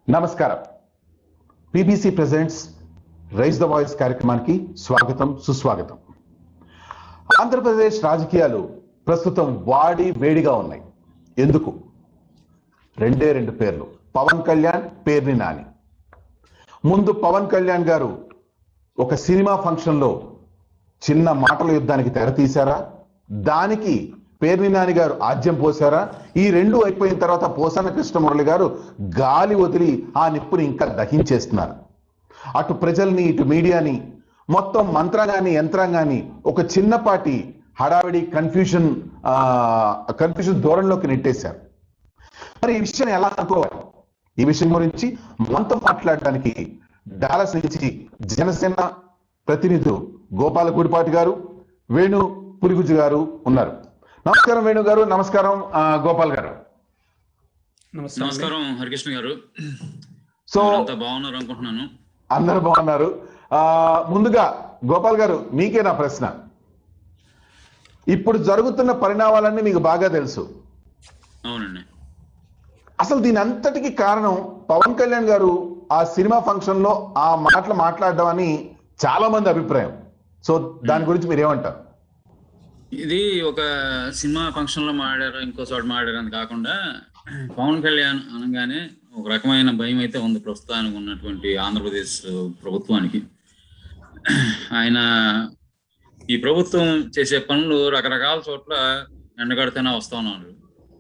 నమస్కారం PBC presents rise the voice కార్యక్రమానికి స్వాగతం సుస్వాగతం ఆంధ్రప్రదేశ్ రాజకీయాలు ప్రస్తుతం వాడి వేడిగా ఉన్నాయి ఎందుకు రెండే రెండు పేర్లు పవన్ కళ్యాణ్ పేర్ని నాని ముందు పవన్ కళ్యాణ్ గారు ఒక సినిమా ఫంక్షన్లో చిన్న మాటల యుద్ధానికి తెర తీశారా దానికి పేర్ని నాని గారు ఆజ్యం పోసారా ఈ రెండు అయిపోయిన తర్వాత పోసాన కృష్ణమురళి గారు గాలి వదిలి ఆ నిప్పుని ఇంకా దహించేస్తున్నారు అటు ప్రజల్ని ఇటు మీడియాని మొత్తం మంత్రాంగాన్ని యంత్రాంగాన్ని ఒక చిన్నపాటి హడావిడి కన్ఫ్యూజన్ కన్ఫ్యూజన్ ధోరణిలోకి నెట్టేశారు మరి ఈ విషయాన్ని ఎలా అనుకోవాలి ఈ విషయం గురించి మనతో మాట్లాడడానికి డాలస్ నుంచి జనసేన ప్రతినిధులు గోపాల గుడిపాటి గారు వేణు పులిగుజు గారు ఉన్నారు నమస్కారం వేణు గారు నమస్కారం ఆ, గోపాల్ గారు నమస్తే అండి. నమస్కారం హరికృష్ణ గారు సో అంతా బాగున్నారు అనుకుంటున్నాను అందరూ బాగున్నారు ఆ, ముందుగా గోపాల్ గారు మీకే నా ప్రశ్న ఇప్పుడు జరుగుతున్న పరిణామాలన్నీ మీకు బాగా తెలుసు అవునండి అసలు దీని అంతటికి కారణం పవన్ కళ్యాణ్ గారు ఆ సినిమా ఫంక్షన్ లో ఆ మాటలు మాట్లాడడం అని చాలా మంది అభిప్రాయం సో దాని గురించి మీరు ఏమంటారు ఇది ఒక సినిమా ఫంక్షన్ లో మాడారు ఇంకో చోట మాడారు అని కాకుండా పవన్ కళ్యాణ్ అనగానే ఒక రకమైన భయం అయితే ఉంది ప్రస్తుతానికి ఉన్నటువంటి ఆంధ్రప్రదేశ్ ప్రభుత్వానికి ఆయన ఈ ప్రభుత్వం చేసే పనులు రకరకాల చోట్ల ఎండగడితేనే వస్తా ఉన్నారు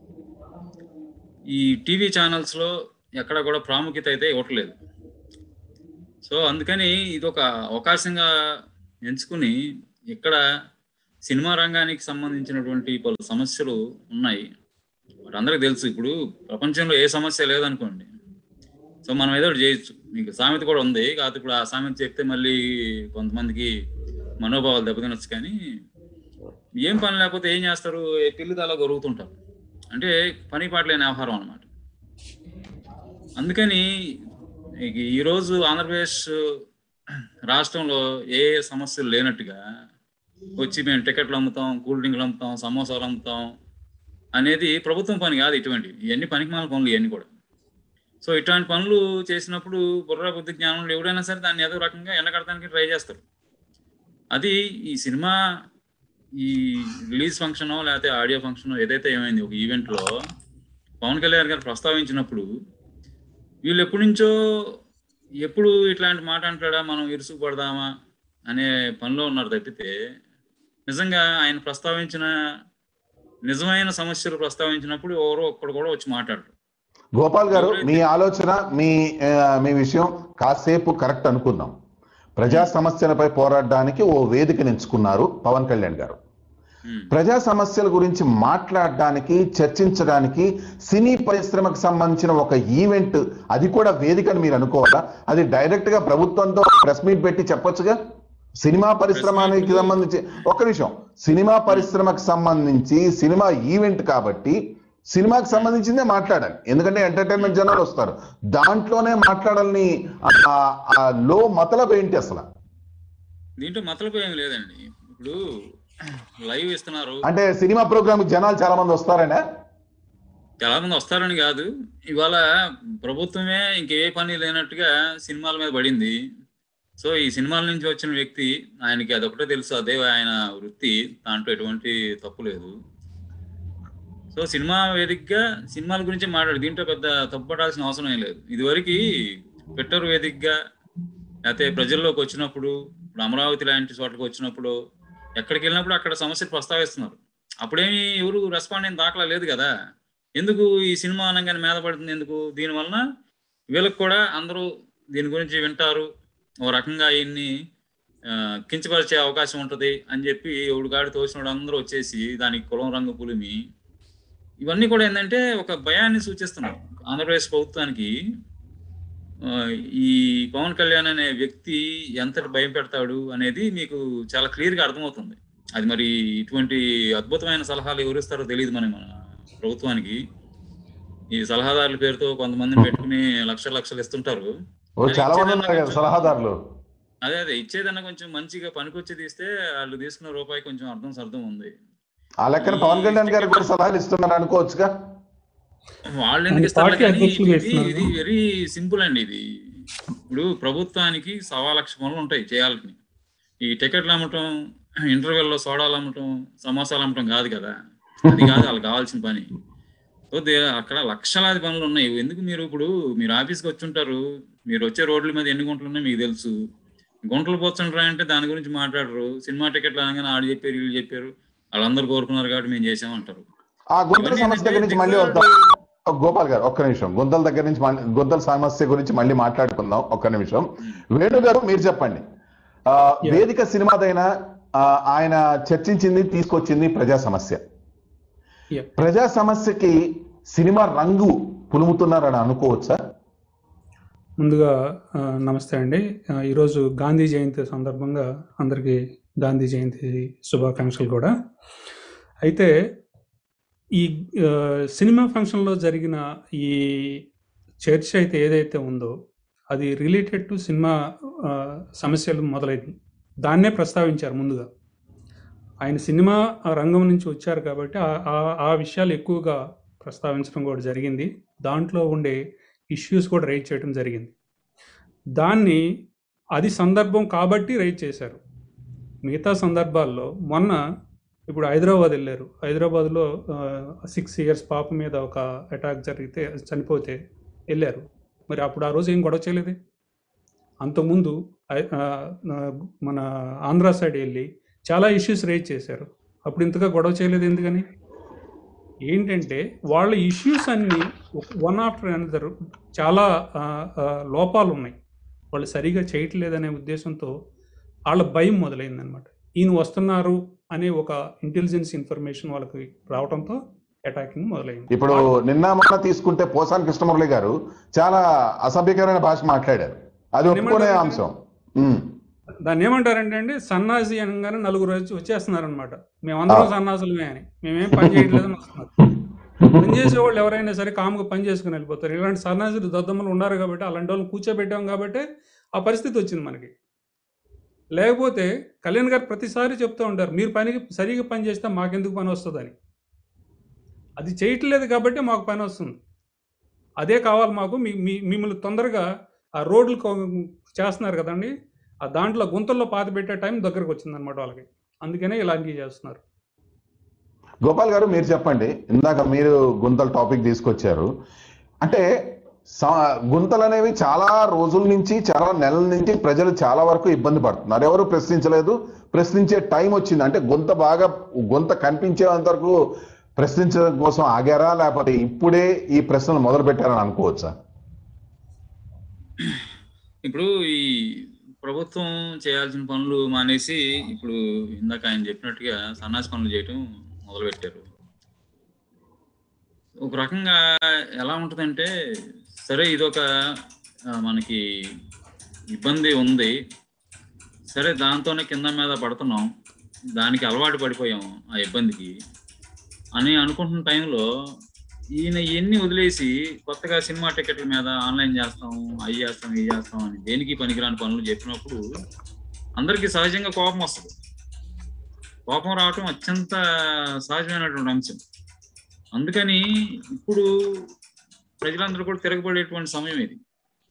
ఈ టీవీ ఛానల్స్ లో ఎక్కడ కూడా ప్రాముఖ్యత అయితే ఇవ్వట్లేదు సో అందుకని ఇది ఒక అవకాశంగా ఎంచుకుని ఇక్కడ సినిమా రంగానికి సంబంధించినటువంటి పలు సమస్యలు ఉన్నాయి వాటి అందరికీ తెలుసు ఇప్పుడు ప్రపంచంలో ఏ సమస్య లేదనుకోండి సో మనం ఏదో ఒకటి చేయొచ్చు మీకు సామెత కూడా ఉంది కాకపోతే ఇప్పుడు ఆ సామెత చెప్తే మళ్ళీ కొంతమందికి మనోభావాలు దెబ్బతినొచ్చు కానీ ఏం పని లేకపోతే ఏం చేస్తారు ఏ పిల్లి అలా గొరుగుతుంటారు అంటే పని పాట లేని వ్యవహారం అనమాట అందుకని ఈ- ఈరోజు ఆంధ్రప్రదేశ్ రాష్ట్రంలో ఏ ఏ సమస్యలు లేనట్టుగా వచ్చి మేము టికెట్లు అమ్ముతాం కూల్ డ్రింక్లు అమ్ముతాం సమోసాలు అమ్ముతాం అనేది ప్రభుత్వం పని కాదు ఇటువంటి ఇవన్నీ పనికిమాల పనులు ఇవన్నీ కూడా సో ఇట్లాంటి పనులు చేసినప్పుడు బుర్ర బుద్ధి జ్ఞానంలో ఎవరైనా సరే దాన్ని ఏదో రకంగా ఎండకడటానికి ట్రై చేస్తారు అది ఈ సినిమా ఈ రిలీజ్ ఫంక్షన్ లేకపోతే ఆడియో ఫంక్షన్ ఏదైతే ఏమైంది ఒక ఈవెంట్ లో పవన్ కళ్యాణ్ గారు ప్రస్తావించినప్పుడు వీళ్ళు ఎప్పటి నుంచో ఎప్పుడు ఇట్లాంటి మాట అంటాడా మనం ఇరుసుకుపడదామా అనే పనిలో ఉన్నారు తప్పితే నిజంగా ఆయన ప్రస్తావించిన నిజమైన సమస్యలు ప్రస్తావించినప్పుడు ఎవరో ఒక్కడు కూడా వచ్చి మాట్లాడరు గోపాల్ గారు మీ ఆలోచన మీ ఆ, మీ విషయం కాసేపు కరెక్ట్ అనుకుందాం ప్రజా సమస్యలపై పోరాడడానికి ఓ వేదికను ఎంచుకున్నారు పవన్ కళ్యాణ్ గారు ఉమ్, ప్రజా సమస్యల గురించి మాట్లాడడానికి చర్చించడానికి సినీ పరిశ్రమకు సంబంధించిన ఒక ఈవెంట్ అది కూడా వేదికని మీరు అనుకోవాలా అది డైరెక్ట్ గా ప్రభుత్వంతో ప్రెస్ మీట్ పెట్టి చెప్పొచ్చుగా సినిమా పరిశ్రమకి సంబంధించి ఒక్క నిమిషం సినిమా పరిశ్రమకు సంబంధించి సినిమా ఈవెంట్ కాబట్టి సినిమాకి సంబంధించిందే మాట్లాడాలి ఎందుకంటే ఎంటర్టైన్మెంట్ జనాలు వస్తారు దాంట్లోనే మాట్లాడాలని ఆ- ఆ లో మతలబ్ ఏంటి అసలు దీంట్లో మతలపు ఏం లేదండి ఇప్పుడు లైవ్ ఇస్తున్నారు అంటే సినిమా ప్రోగ్రామ్ జనాలు చాలా మంది వస్తారనే చాలా మంది వస్తారని కాదు ఇవాళ ప్రభుత్వమే ఇంకే పని లేనట్టుగా సినిమాల మీద పడింది సో ఈ సినిమాల నుంచి వచ్చిన వ్యక్తి ఆయనకి అదొకటే తెలుసు అదే ఆయన వృత్తి దాంట్లో ఎటువంటి తప్పు లేదు సో సినిమా వేదికగా సినిమాల గురించి మాట్లాడు దీంట్లో పెద్ద తప్పుపడాల్సిన అవసరం ఏం లేదు ఇదివరకు ట్విట్టర్ వేదికగా లేకపోతే ప్రజల్లోకి వచ్చినప్పుడు ఇప్పుడు అమరావతి లాంటి చోట్లకి వచ్చినప్పుడు ఎక్కడికి వెళ్ళినప్పుడు అక్కడ సమస్యలు ప్రస్తావిస్తున్నారు అప్పుడేమి ఎవరు రెస్పాండ్ అయిన దాఖలా లేదు కదా ఎందుకు ఈ సినిమా అనగానే మీద పడుతుంది ఎందుకు దీనివలన వీళ్ళకి కూడా అందరూ దీని గురించి వింటారు ఓ రకంగా ఆయన్ని ఆ, కించపరిచే అవకాశం ఉంటది అని చెప్పి ఎవడు గాడి తోచినోడు అందరూ వచ్చేసి దానికి కులం రంగు పులిమి ఇవన్నీ కూడా ఏంటంటే ఒక భయాన్ని సూచిస్తున్నాయి ఆంధ్రప్రదేశ్ ప్రభుత్వానికి ఆ, ఈ పవన్ కళ్యాణ్ అనే వ్యక్తి ఎంతటి భయం పెడతాడు అనేది మీకు చాలా క్లియర్ గా అర్థమవుతుంది అది మరి ఇటువంటి అద్భుతమైన సలహాలు ఎవరిస్తారో తెలియదు మరి మన ప్రభుత్వానికి ఈ సలహాదారుల పేరుతో కొంతమందిని పెట్టుకుని లక్షల లక్షలు ఇస్తుంటారు ఓ చాలా మంది ఉన్నారు కదా సలహాదారులు అదే అదే ఇచ్చేదన్నా కొంచెం మంచిగా పనికొచ్చి తీస్తే వాళ్ళు తీసుకున్న రూపాయి కొంచెం అర్థం సర్థం ఉంది ఆ లెక్కన పవన్ కళ్యాణ్ గారికి కూడా సలహాలు ఇస్తున్నారు అనుకోవచ్చుగా వాళ్ళు ఎందుకు ఆయన ఇస్తారు పార్టీ కానీ అధ్యక్షులుగా ఇది ఇస్తున్నారు. ఇది వెరీ సింపుల్ అండి ఇది ఇప్పుడు ప్రభుత్వానికి సవా లక్ష పనులు ఉంటాయి చేయాలని ఈ టికెట్లు అమ్మటం ఇంటర్వెల్లో సోడాలు అమ్మటం సమోసాలు అమ్మటం కాదు కదా అది కాదు వాళ్ళకి కావాల్సిన పని సో దే- అక్కడ లక్షలాది పనులు ఉన్నాయి ఎందుకు మీరు ఇప్పుడు మీరు ఆఫీస్కి వచ్చి ఉంటారు మీరు వచ్చే రోడ్ల మీద ఎన్ని గుంటలు ఉన్నాయో మీకు తెలుసు గుంటలు పోతుంటారా అంటే దాని గురించి మాట్లాడరు సినిమా టికెట్లు అనగానే ఆడు చెప్పారు వీళ్ళు చెప్పారు వాళ్ళందరూ కోరుకున్నారు కాబట్టి మేము చేసామంటారు ఆ గుంతల ఇవన్నీ సమస్య ఏంటంటే గురించి మళ్ళీ వద్దాం ఒక గోపాల్ గారు ఒక్క నిమిషం గుంతల దగ్గర నుంచి మళ్ళీ- గుంతల సమస్య గురించి మళ్ళీ మాట్లాడుకుందాం ఒక్క నిమిషం వేణు గారు మీరు చెప్పండి ఆ, వేదిక సినిమాదైనా ఆ, ఆయన చర్చించింది తీసుకొచ్చింది ప్రజా సమస్య Yeah. ప్రజా సమస్యకి సినిమా రంగు పులుముతున్నారని అనుకోవచ్చా ముందుగా ఆ, నమస్తే అండి ఆ, ఈరోజు గాంధీ జయంతి సందర్భంగా అందరికీ గాంధీ జయంతి శుభాకాంక్షలు కూడా అయితే ఈ ఆ, సినిమా ఫంక్షన్లో జరిగిన ఈ చర్చ అయితే ఏదైతే ఉందో అది రిలేటెడ్ టు సినిమా ఆ, సమస్యలు మొదలైంది దాన్నే ప్రస్తావించారు ముందుగా ఆయన సినిమా రంగం నుంచి వచ్చారు కాబట్టి ఆ- ఆ- ఆ విషయాలు ఎక్కువగా ప్రస్తావించడం కూడా జరిగింది దాంట్లో ఉండే ఇష్యూస్ కూడా రైజ్ చేయడం జరిగింది దాన్ని అది సందర్భం కాబట్టి రైజ్ చేశారు మిగతా సందర్భాల్లో మొన్న ఇప్పుడు హైదరాబాద్ వెళ్ళారు హైదరాబాద్లో సిక్స్ ఇయర్స్ పాప మీద ఒక అటాక్ జరిగితే చనిపోతే వెళ్ళారు మరి అప్పుడు ఆ రోజు ఏం గొడవ చేయలేదే అంతకుముందు ఐ- ఆ, ఆ, మన ఆంధ్ర సైడ్ వెళ్ళి చాలా ఇష్యూస్ రైజ్ చేశారు అప్పుడు ఇంతగా గొడవ చేయలేదు ఎందుకని ఏంటంటే వాళ్ళ ఇష్యూస్ అన్నీ వన్ ఆఫ్టర్ అనదర్ చాలా ఆ, ఆ, లోపాలు ఉన్నాయి వాళ్ళు సరిగా చేయట్లేదనే ఉద్దేశంతో వాళ్ళ భయం మొదలైందనమాట ఈయన వస్తున్నారు అనే ఒక ఇంటెలిజెన్స్ ఇన్ఫర్మేషన్ వాళ్ళకి రావడంతో అటాకింగ్ మొదలైంది ఇప్పుడు నిన్న మొన్న తీసుకుంటే పోసాని కృష్ణమురళి గారు చాలా అసభ్యకరమైన భాష మాట్లాడారు అది ఒప్పుకునే అంశం ఉమ్. దాన్ని ఏమంటారంటే అండి సన్నాసి అనగానే నలుగురు వచ్చి వచ్చేస్తున్నారనమాట మేమందరం ఆ. సన్నాసులమే అని మేమేం పని చేయట్లేదని వస్తున్నారు పని చేసేవాళ్ళు ఎవరైనా సరే కాముగా పని చేసుకుని వెళ్ళిపోతారు ఇలాంటి సన్నాసులు దద్దమ్మలు ఉన్నారు కాబట్టి అలాంటి వాళ్ళని కూర్చోబెట్టాం కాబట్టి ఆ పరిస్థితి వచ్చింది మనకి లేకపోతే కళ్యాణ్ గారు ప్రతిసారి చెప్తూ ఉంటారు మీరు పనికి సరిగా పని చేస్తే మాకెందుకు పని వస్తుందని అది చేయట్లేదు కాబట్టి మాకు పని వస్తుంది అదే కావాలి మాకు మీ మీ- మిమ్మల్ని తొందరగా ఆ రోడ్లు కో- చేస్తున్నారు కదండి ఆ దాంట్లో గుంతల్లో పాత పెట్టే టైం దగ్గరకు వచ్చిందనమాట వాళ్ళకి అందుకనే ఇలాంటివి చేస్తున్నారు గోపాల్ గారు మీరు చెప్పండి ఇందాక మీరు గుంతల టాపిక్ తీసుకొచ్చారు అంటే స- గుంతలు అనేవి చాలా రోజుల నుంచి చాలా నెలల నుంచి ప్రజలు చాలా వరకు ఇబ్బంది పడుతున్నారు ఎవరు ప్రశ్నించలేదు ప్రశ్నించే టైం వచ్చింది అంటే గుంత బాగా గుంత కనిపించేంత వరకు ప్రశ్నించడం కోసం ఆగారా లేకపోతే ఇప్పుడే ఈ ప్రశ్నలు మొదలు పెట్టారని అనుకోవచ్చా ఇప్పుడు ఈ ప్రభుత్వం చేయాల్సిన పనులు మానేసి ఇప్పుడు ఇందాక ఆయన చెప్పినట్టుగా సన్నాసి పనులు చేయటం మొదలుపెట్టారు ఒక రకంగా ఎలా ఉంటుందంటే సరే ఇదొక ఆ, మనకి ఇబ్బంది ఉంది సరే దాంతోనే కింద మీద పడుతున్నాం దానికి అలవాటు పడిపోయాం ఆ ఇబ్బందికి అని అనుకుంటున్న టైంలో ఈయన ఎన్ని వదిలేసి కొత్తగా సినిమా టికెట్ల మీద ఆన్లైన్ చేస్తాం అవి చేస్తాం ఇవి చేస్తాం అని దేనికి పనికిరాని పనులు చెప్పినప్పుడు అందరికీ సహజంగా కోపం వస్తుంది కోపం రావటం అత్యంత సహజమైనటువంటి అంశం అందుకని ఇప్పుడు ప్రజలందరూ కూడా తిరగబడేటువంటి సమయం ఇది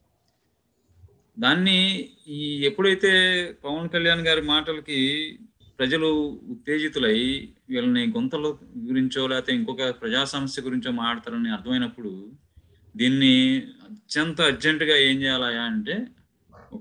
దాన్ని ఈ ఎప్పుడైతే పవన్ కళ్యాణ్ గారి మాటలకి ప్రజలు ఉత్తేజితులై వీళ్ళని గుంతల గురించో లేకపోతే ఇంకొక ప్రజా సమస్య గురించో మాట్లాడతారని అర్థమైనప్పుడు దీన్ని అత్యంత అర్జెంటుగా ఏం చేయాలయా అంటే ఒక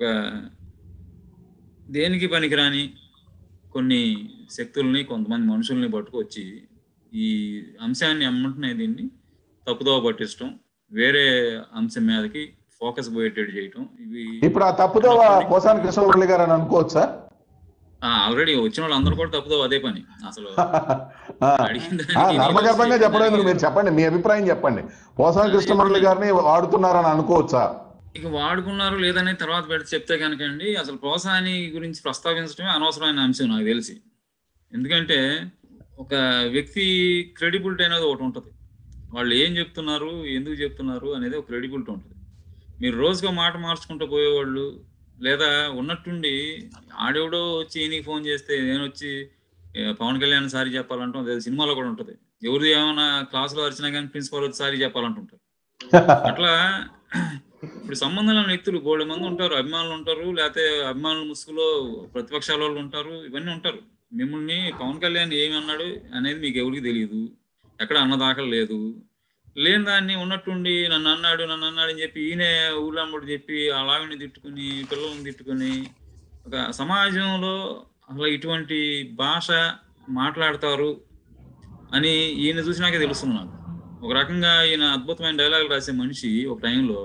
దేనికి పనికిరాని కొన్ని శక్తుల్ని కొంతమంది మనుషుల్ని పట్టుకొచ్చి ఈ అంశాన్ని అమ్మంటున్నాయి దీన్ని తప్పుదోవ పట్టించడం వేరే అంశం మీదకి ఫోకస్ పోయేటట్టు చేయటం ఇవి ఇప్పుడు ఆ తప్పుదో పోసాని కృష్ణమురళి గారు అని అనుకోవచ్చా ఆల్రెడీ వచ్చిన వాళ్ళందరూ కూడా తప్పుదో అదే పని అసలు ఆ. అడిగిన ఆ, దానికి నర్మగర్భంగా నేను చెప్పడం ఎందుకు మీరు చెప్పండి మీ అభిప్రాయం చెప్పండి పోసాని కృష్ణమురళి గారిని వాడుతున్నారని అనుకోవచ్చా ఇక వాడుకున్నారు లేదని తర్వాత పెడితే చెప్తే కనుకండి అసలు ప్రోత్సాహాన్ని గురించి ప్రస్తావించడమే అనవసరమైన అంశం నాకు తెలిసి ఎందుకంటే ఒక వ్యక్తి క్రెడిబిలిటీ అనేది ఒకటి ఉంటుంది వాళ్ళు ఏం చెప్తున్నారు ఎందుకు చెప్తున్నారు అనేది ఒక క్రెడిబిలిటీ ఉంటుంది మీరు రోజుగా మాట మార్చుకుంటూ పోయేవాళ్ళు లేదా ఉన్నట్టుండి ఆడెవడో వచ్చి ఈయనకి ఫోన్ చేస్తే నేను వచ్చి ఏ, పవన్ కళ్యాణ్ సారి చెప్పాలంటాం అదే సినిమాలో కూడా ఉంటుంది ఎవరిది ఏమైనా క్లాసులో వచ్చినా కానీ ప్రిన్సిపల్ వచ్చి సారీ చెప్పాలంటుంటారు అట్లా ఇప్పుడు సంబంధం లేని వ్యక్తులు బోళ్ళ మంది ఉంటారు అభిమానులు ఉంటారు లేకపోతే అభిమానుల ముసుగులో ప్రతిపక్షాల వాళ్ళు ఉంటారు ఇవన్నీ ఉంటారు మిమ్మల్ని పవన్ కళ్యాణ్ ఏమి అన్నాడు అనేది మీకు ఎవరికి తెలియదు ఎక్కడ అన్నదాఖలు లేదు లేని దాన్ని ఉన్నట్టుండి నన్ను అన్నాడు నన్ను అన్నాడు అని చెప్పి ఈయన ఊళ్ళమ్మడు చెప్పి అలాగని తిట్టుకుని పిల్లల్ని తిట్టుకుని ఒక సమాజంలో అసలు ఇటువంటి భాష మాట్లాడతారు అని ఈయన చూసినాకే తెలుస్తుంది నాకు ఒక రకంగా ఈయన అద్భుతమైన డైలాగులు రాసే మనిషి ఒక టైంలో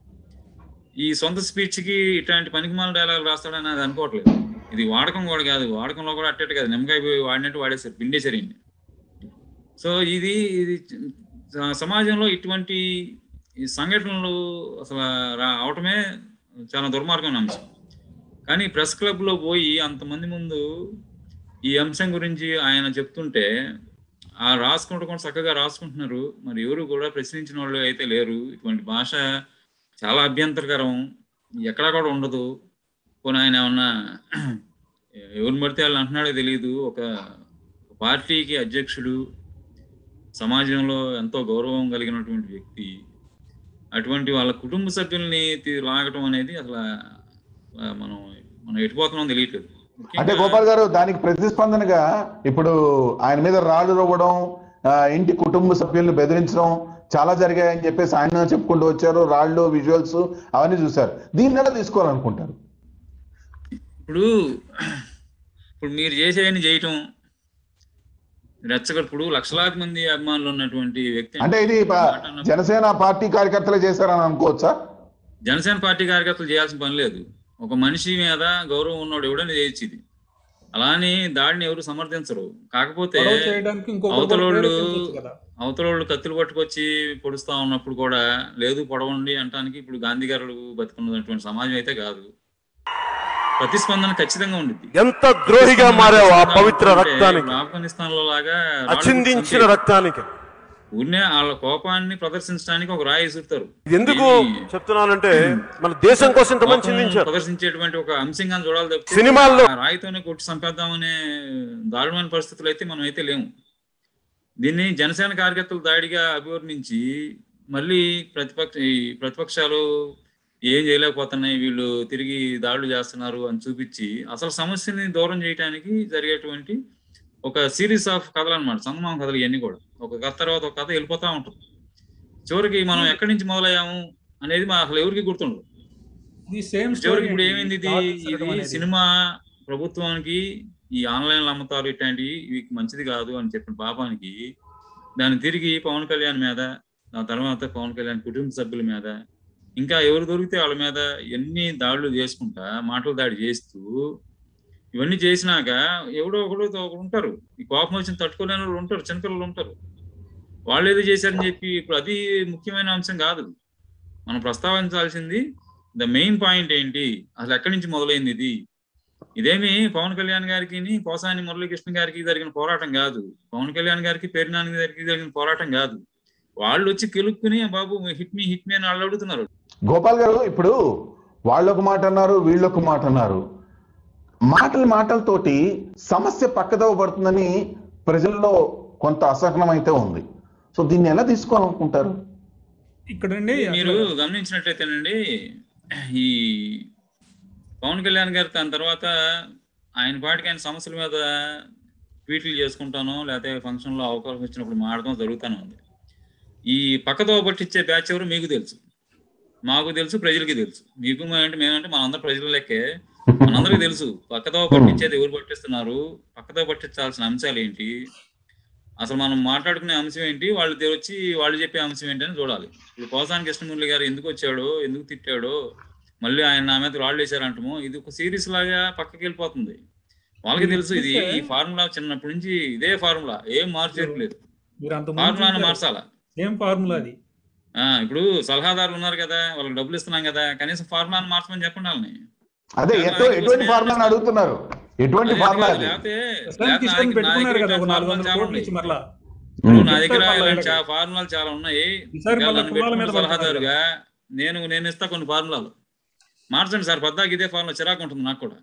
ఈ సొంత స్పీచ్ కి ఇట్లాంటి పనికిమాల డైలాగులు రాస్తాడని అది అనుకోవట్లేదు ఇది వాడకం కూడా కాదు వాడకంలో కూడా అట్టేట్టు కాదు నిమ్మకాయ పోయి వాడినట్టు వాడేశారు పిండేశారు ఈయన్ని. సో ఇది ఇది స- సమాజంలో ఇటువంటి ఈ సంఘటనలు అసలు రా- అవటమే చాలా దుర్మార్గమైన అంశం కానీ ప్రెస్ క్లబ్ లో పోయి అంతమంది ముందు ఈ అంశం గురించి ఆయన చెప్తుంటే ఆ రాసుకుంటూ కూడా చక్కగా రాసుకుంటున్నారు మరి ఎవరు కూడా ప్రశ్నించిన వాళ్ళు అయితే లేరు ఇటువంటి భాష చాలా అభ్యంతరకరం ఎక్కడా కూడా ఉండదు పోనీ ఆయన ఏమన్నా ఎవరిని పడితే వాళ్ళు అంటున్నాడో తెలియదు ఒక పార్టీకి అధ్యక్షుడు సమాజంలో ఎంతో గౌరవం కలిగినటువంటి వ్యక్తి అటువంటి వాళ్ళ కుటుంబ సభ్యుల్ని తీ- లాగటం అనేది అసలు ఆ, మనం మనం ఎటుపోతున్నాం తెలియట్లేదు అంటే ముఖ్యంగా- గోపాల్ గారు దానికి ప్రతిస్పందనగా ఇప్పుడు ఆయన మీద రాళ్ళు రువ్వడం ఆ, ఇంటి కుటుంబ సభ్యులను బెదిరించడం చాలా జరిగాయని చెప్పేసి ఆయన చెప్పుకుంటూ వచ్చారు రాళ్ళు విజువల్స్ అవన్నీ చూశారు దీన్ని ఎలా తీసుకోవాలనుకుంటారు ఇప్పుడు ఇప్పుడు మీరు చేసేయని చేయటం రెచ్చగొట్టు ఇప్పుడు లక్షలాది మంది అభిమానులు ఉన్నటువంటి వ్యక్తి అంటే ఇది ప- మాట అన్నప్పుడు జనసేన పార్టీ కార్యకర్తలే చేశారని అనుకోవచ్చా జనసేన పార్టీ కార్యకర్తలు చేయాల్సిన పని లేదు ఒక మనిషి మీద గౌరవం ఉన్నవాడు ఎవడని చేయొచ్చు ఇది అలాని దాడిని ఎవరు సమర్థించరు కాకపోతే గొడవ చేయడానికి ఇంకొకరు కూడా అవతలోళ్ళు ప్రేరేపించొచ్చు కదా. అవతలోళ్ళు కత్తులు పట్టుకొచ్చి పొడుస్తా ఉన్నప్పుడు కూడా లేదు పొడవండి అంటానికి ఇప్పుడు గాంధీ గారు బతుకున్నటువంటి సమాజం అయితే కాదు ప్రతిస్పందన ఖచ్చితంగా ఉండిద్ది ఎంత ద్రోహిగా మారావు ఆ పవిత్ర రక్తానికి ఆఫ్ఘనిస్తాన్ లో లాగా రాళ్ళు అచిందించిన కొట్టి రక్తానికి ఊరినే వాళ్ళ కోపాన్ని ప్రదర్శించడానికి ఒక రాయి విసురుతారు ఇది ఎందుకు దీన్ని చెప్తున్నానంటే మన దేశం కోసం ఇంతమంది కోపం చిందించారు ప్రదర్శించేటువంటి ఒక అంశంగా చూడాలి తప్పితే సినిమాల్లో- ఆ రాయితోనే కొట్టి చంపేద్దామనే దారుణమైన పరిస్థితులు అయితే మనం అయితే లేము దీన్ని జనసేన కార్యకర్తల దాడిగా అభివర్ణించి మళ్ళీ ప్రతిపక్ష ఈ ప్రతిపక్షాలు ఏం చేయలేకపోతున్నాయి వీళ్ళు తిరిగి దాడులు చేస్తున్నారు అని చూపించి అసలు సమస్యని దూరం చేయడానికి జరిగేటువంటి ఒక సిరీస్ ఆఫ్ కథలు అనమాట చందమామ కథలు ఇవన్నీ కూడా ఒక కథ తర్వాత ఒక కథ వెళ్ళిపోతా ఉంటుంది చివరికి మనం ఎక్కడి నుంచి మొదలయ్యాము అనేది మా అసలు ఎవరికి గుర్తుండదు ఇది సేమ్ చివరికి ఇప్పుడు ఏమైంది ఇది ఇది సినిమా ప్రభుత్వానికి ఈ ఆన్లైన్ అమ్ముతారు ఇట్లాంటివి ఇవి మంచిది కాదు అని చెప్పిన పాపానికి దాన్ని తిరిగి పవన్ కళ్యాణ్ మీద ఆ తర్వాత పవన్ కళ్యాణ్ కుటుంబ సభ్యుల మీద ఇంకా ఎవరు దొరికితే వాళ్ళ మీద ఎన్ని దాడులు చేసుకుంటా మాటలు దాడి చేస్తూ ఇవన్నీ చేసినాక ఎవడో ఒకడు ఒకడు ఉంటారు ఈ కోపం వచ్చిన తట్టుకోలేని వాళ్ళు ఉంటారు చిన్నపిల్లలు ఉంటారు వాళ్ళు ఏదో చేశారని చెప్పి ఇప్పుడు అది ముఖ్యమైన అంశం కాదు మనం ప్రస్తావించాల్సింది ద మెయిన్ పాయింట్ ఏంటి అసలు ఎక్కడి నుంచి మొదలైంది ఇది ఇదేమి పవన్ కళ్యాణ్ గారికి పోసాని మురళీకృష్ణ గారికి జరిగిన పోరాటం కాదు పవన్ కళ్యాణ్ గారికి పేరునాని గారికి జరిగిన పోరాటం కాదు వాళ్ళు వచ్చి కెలుక్కుని బాబు హిట్ మీ హిట్ మీ అని వాళ్ళు అడుగుతున్నారు గోపాల్ గారు ఇప్పుడు వాళ్ళు ఒక మాట అన్నారు వీళ్ళు ఒక మాట అన్నారు మాటల మాటలతోటి సమస్య పక్కదవ పడుతుందని ప్రజల్లో కొంత అసహనం అయితే ఉంది సో దీన్ని ఎలా తీసుకోవాలనుకుంటారు ఇక్కడండి మీరు అసలు గమనించినట్లయితేనండి ఈ పవన్ కళ్యాణ్ గారు దాని తర్వాత ఆయన పాటికి ఆయన సమస్యల మీద ట్వీట్లు చేసుకుంటాను లేకపోతే ఫంక్షన్ లో అవకాశం వచ్చినప్పుడు మాడటం జరుగుతూనే ఉంది ఈ పక్కతో పట్టించే బ్యాచ్ ఎవరు మీకు తెలుసు మాకు తెలుసు ప్రజలకి తెలుసు మీకు మేమంటే మేమంటే మనందరం ప్రజల లెక్కే మనందరికీ తెలుసు పక్కతో పట్టించేది ఎవరు పట్టిస్తున్నారు పక్కతో పట్టించాల్సిన అంశాలు ఏంటి అసలు మనం మాట్లాడుకునే అంశం ఏంటి వాళ్ళు తే- వచ్చి వాళ్ళు చెప్పే అంశం ఏంటి అని చూడాలి ఇప్పుడు పోసాని కృష్ణమురళి గారు ఎందుకు వచ్చాడో ఎందుకు తిట్టాడో మళ్ళీ ఆయన నా మీద రాళ్ళు వేశారంటమో ఇది ఒక సిరీస్ లాగా పక్కకి వెళ్ళిపోతుంది వాళ్ళకి తెలుసు ఇది ఈ ఫార్ములా చిన్నప్పటి నుంచి ఇదే ఫార్ములా ఏం మార్చేయట్లేదు మీరు అంత ఫార్ములాను మార్చాలా ఏం ఫార్ములా అది ఆ ఇప్పుడు సలహాదారులు ఉన్నారు కదా వాళ్ళకి డబ్బులు ఇస్తున్నాం కదా కనీసం ఫార్ములాను మార్చమని చెప్పండి వాళ్ళని అదే ఎటు- ఎటువంటి ఫార్ములా అని అడుగుతున్నారు ఎటువంటి అదే ఫార్ములా కాదు, అది లేకపోతే ప్రస్తుతానికి లేకపోతే ఇష్టం నా దగ్గర పెట్టుకున్నారు కదా ఒక ఇట్లాంటి నాలుగు ఫార్ములాలు వందల చాలా కోట్లు ఉన్నాయి. ఇచ్చి మరలా ఇప్పుడు నా ఉమ్. దగ్గర చెప్తారు ఇలాంటి వాళ్ళకి. చా- ఫార్ములాలు చాలా ఉన్నాయి ఈసారి ఒకవేళ మళ్ళా నన్ను కులాల మీద పెట్టుకున్న పడుతున్నారు సలహాదారుగా నేను నేను ఇస్తా కొన్ని ఫార్ములాలు మార్చండి సార్ పద్దాకి ఇదే ఫార్ములా చిరాకు ఉంటుంది నాకు కూడా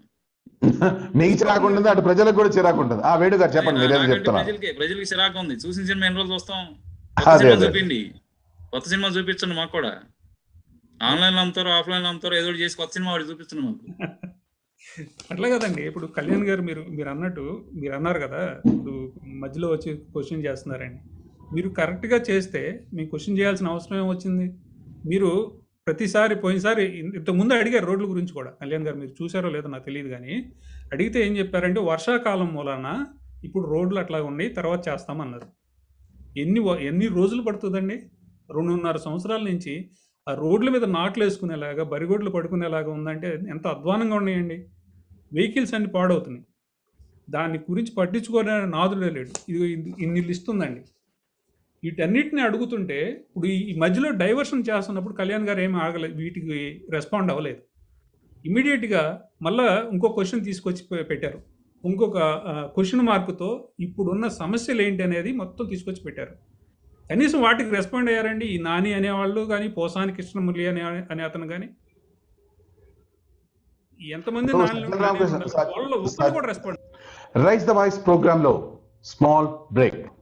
మీకు చిరాకు ఉంటుంది అటు ప్రజలకు కూడా చిరాకు ఉంటుంది ఆ వేణు గారు చెప్పండి మీరేదో నాకంటే చెప్తున్నారు ప్రజలకి ప్రజలకి చిరాకు ఉంది చూసిన సినిమా ఎన్ని రోజులు చూస్తాం కొత్త అదే, సినిమా అదే. చూపిండి కొత్త సినిమా చూపించండి మాకు కూడా ఆన్లైన్ లో అమ్ముతారో ఆఫ్లైన్ లో అమ్ముతారో ఏదో ఒకటి చేసి కొత్త సినిమా వాడు చూపించండి మాకు అట్లా కదండి ఇప్పుడు కళ్యాణ్ గారు మీరు మీరు అన్నట్టు మీరు అన్నారు కదా ఇప్పుడు మధ్యలో వచ్చి క్వశ్చన్ చేస్తున్నారని మీరు కరెక్ట్గా చేస్తే మీకు క్వశ్చన్ చేయాల్సిన అవసరం ఏమొచ్చింది మీరు ప్రతిసారి పోయినసారి ఇన్- ఇంతకుముందు అడిగారు రోడ్ల గురించి కూడా కళ్యాణ్ గారు మీరు చూసారో లేదో నాకు తెలియదు కానీ అడిగితే ఏం చెప్పారంటే వర్షాకాలం మూలాన ఇప్పుడు రోడ్లు అట్లా ఉన్నాయి తర్వాత చేస్తామన్నారు ఎన్ని వ- ఎన్ని రోజులు పడుతుందండి రెండున్నర సంవత్సరాల నుంచి ఆ రోడ్ల మీద నాట్లు వేసుకునేలాగా బరిగొడ్లు పడుకునేలాగా ఉందంటే ఎంత అధ్వానంగా ఉన్నాయండి వెహికల్స్ అన్ని పాడవుతున్నాయి దాని గురించి పట్టించుకునే నాదుడే లేడు ఇది ఇది- ఇన్ని లిస్ట్ ఉందండి వీటన్నిటిని అడుగుతుంటే ఇప్పుడు ఈ ఈ మధ్యలో డైవర్షన్ చేస్తున్నప్పుడు కళ్యాణ్ గారు ఏమి ఆగలేదు వీటికి రెస్పాండ్ అవ్వలేదు ఇమీడియట్గా మళ్ళా ఇంకో క్వశ్చన్ తీసుకొచ్చి పె- పెట్టారు ఇంకొక క్వశ్చన్ మార్కుతో ఇప్పుడున్న సమస్యలు ఏంటి అనేది మొత్తం తీసుకొచ్చి పెట్టారు కనీసం వాటికి రెస్పాండ్ అయ్యారండి ఈ నాని అనేవాళ్ళు కానీ పోసాని కృష్ణమురళి అనే అనే అతను కానీ ఎంతమంది ఓ, నాన్నలు సత్యనారాయణ నాని కృష్ణ- ఉన్నారు? సత్- వాళ్ళలో ఒక్కరు సత్- కూడా respond rise the voice program లో స్మాల్ బ్రేక్